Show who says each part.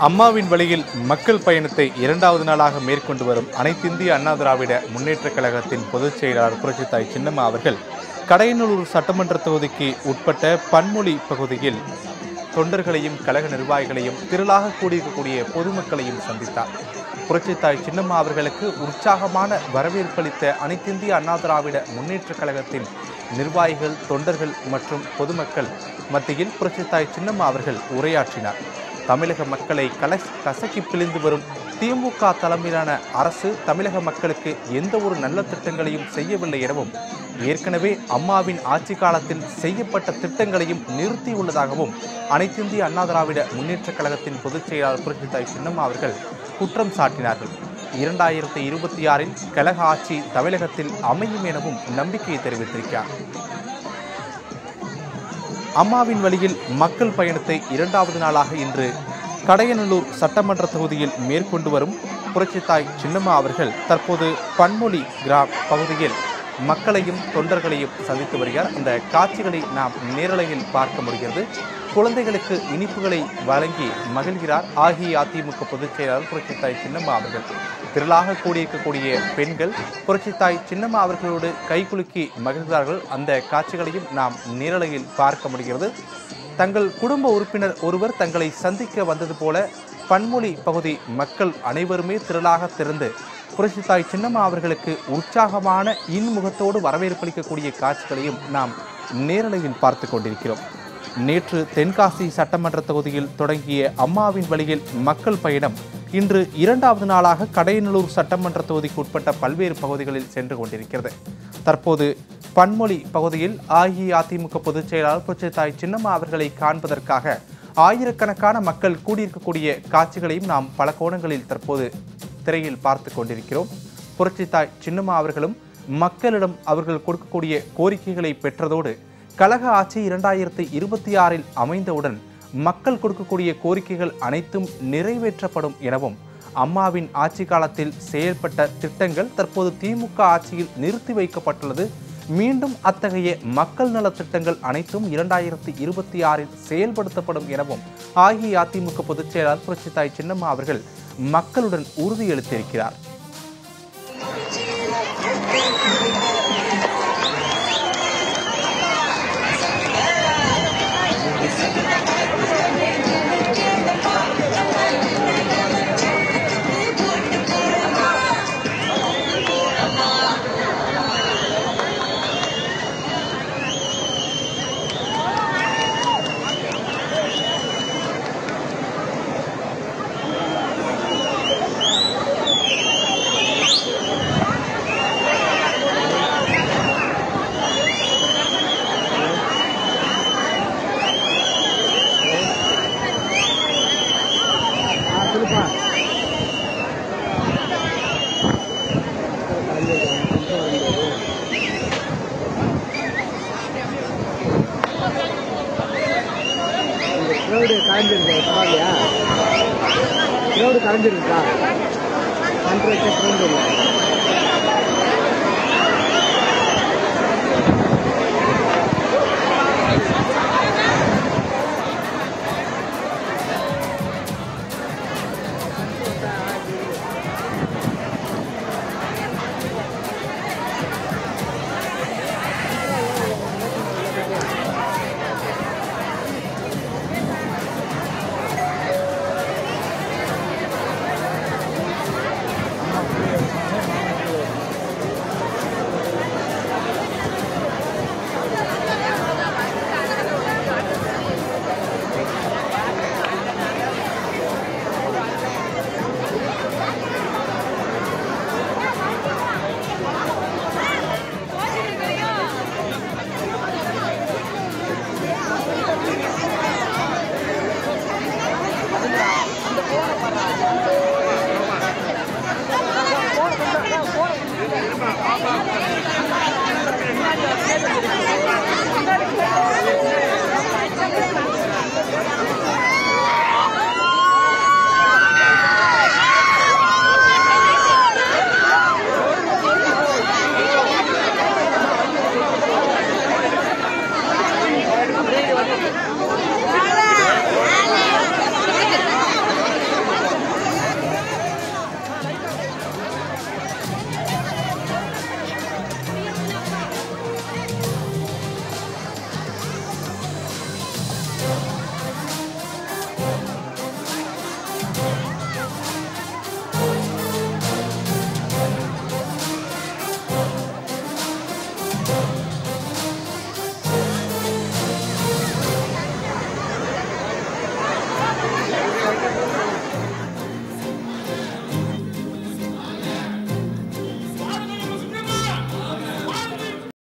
Speaker 1: அம்மாவின் வழியில் மக்கள் பயணத்தை இரண்டாவது நாளாக மேற்கொண்டு வரும் அனைத்திந்திய அண்ணா திராவிட முன்னேற்றக் கழகத்தின் பொதுச் செயலாளர் புரட்சித்தாய் சின்னம்மா அவர்கள் கடையநல்லூர் சட்டமன்ற தொகுதிக்கு உட்பட்ட பன்மொழி பகுதியில் தொண்டர்களையும் கழக நிர்வாகிகளையும் திரளாக கூடியிருக்கக்கூடிய பொதுமக்களையும் சந்தித்தார் புரட்சித்தாய் சின்னம்மா அவர்களுக்கு உற்சாகமான வரவேற்பளித்த அனைத்திந்திய அண்ணா திராவிட முன்னேற்றக் கழகத்தின் நிர்வாகிகள் தொண்டர்கள் மற்றும் பொதுமக்கள் மத்தியில் புரட்சித்தாய் சின்னம்மா அவர்கள் உரையாற்றினார் தமிழக மக்களை கல கசக்கி பிழிந்து வரும் திமுக தலைமையிலான அரசு தமிழக மக்களுக்கு எந்த ஒரு நல்ல திட்டங்களையும் செய்யவில்லை எனவும் ஏற்கனவே அம்மாவின் ஆட்சி காலத்தில் செய்யப்பட்ட திட்டங்களையும் நிறுத்தியுள்ளதாகவும் அனைத்திந்திய அண்ணா திராவிட முன்னேற்றக் கழகத்தின் பொதுச் செயலாளர் புரட்சித்தாய் சின்னம்மா அவர்கள் குற்றம் சாட்டினார்கள் இரண்டாயிரத்தி இருபத்தி ஆறில் கழக ஆட்சி தமிழகத்தில் அமையும் எனவும் நம்பிக்கை தெரிவித்திருக்கிறார் அம்மாவின் வழியில் மக்கள் பயணத்தை இரண்டாவது நாளாக இன்று கடையநல்லூர் சட்டமன்ற தொகுதியில் மேற்கொண்டு வரும் புரட்சித்தாய் சின்னம்மா அவர்கள் தற்போது பன்மொழி கிரா பகுதியில் மக்களையும் தொண்டர்களையும் சந்தித்து வருகிறார் அந்த காட்சிகளை நாம் நேரலையில் பார்க்க முடிகிறது குழந்தைகளுக்கு இனிப்புகளை வழங்கி மகிழ்கிறார் அஇஅதிமுக பொதுச் செயலாளர் புரட்சித்தாய் சின்னம்மா அவர்கள் திரளாக கூடியிருக்கக்கூடிய பெண்கள் புரட்சித்தாய் சின்னம்மா அவர்களோடு கைகுலுக்கி மகிழ்கிறார்கள் அந்த காட்சிகளையும் நாம் நேரலையில் பார்க்க முடிகிறது தங்கள் குடும்ப உறுப்பினர் ஒருவர் தங்களை சந்திக்க வந்தது போல பன்மொழி பகுதி மக்கள் அனைவருமே திரளாக திறந்து புரட்சித்தாய் சின்னம்மா அவர்களுக்கு உற்சாகமான இன்முகத்தோடு வரவேற்பளிக்கக்கூடிய காட்சிகளையும் நாம் நேரலையில் பார்த்து கொண்டிருக்கிறோம் நேற்று தென்காசி சட்டமன்ற தொகுதியில் தொடங்கிய அம்மாவின் வழியில் மக்கள் பயணம் இன்று இரண்டாவது நாளாக கடையநல்லூர் சட்டமன்ற தொகுதிக்கு உட்பட்ட பல்வேறு பகுதிகளில் சென்று கொண்டிருக்கிறது தற்போது பன்மொழி பகுதியில் அஇஅதிமுக பொதுச் செயலாளர் புரட்சித்தாய் சின்னம்மா அவர்களை காண்பதற்காக ஆயிரக்கணக்கான மக்கள் கூடியிருக்கக்கூடிய காட்சிகளையும் நாம் பல கோணங்களில் தற்போது திரையில் பார்த்து கொண்டிருக்கிறோம் புரட்சித்தாய் சின்னம்மா அவர்களும் மக்களிடம் அவர்கள் கொடுக்கக்கூடிய கோரிக்கைகளை பெற்றதோடு கழக ஆட்சி இரண்டாயிரத்தி இருபத்தி ஆறில் அமைந்தவுடன் மக்கள் கொடுக்கக்கூடிய கோரிக்கைகள் அனைத்தும் நிறைவேற்றப்படும் எனவும் அம்மாவின் ஆட்சி காலத்தில் செயல்பட்ட திட்டங்கள் தற்போது திமுக ஆட்சியில் நிறுத்தி வைக்கப்பட்டுள்ளது மீண்டும் அத்தகைய மக்கள் நல திட்டங்கள் அனைத்தும் இரண்டாயிரத்தி இருபத்தி ஆறில் செயல்படுத்தப்படும் எனவும் அஇஅதிமுக பொதுச் செயலாளர் புரட்சித்தாய் சின்னம்மா அவர்கள் மக்களுடன் உறுதியளித்திருக்கிறார்
Speaker 2: க்ரௌடு கலைஞ்சிருக்கு பரவாயில்லையா க்ரௌடு கலைஞ்சிருக்கா கண்ட்ரோல் க்ரௌடு இல்லை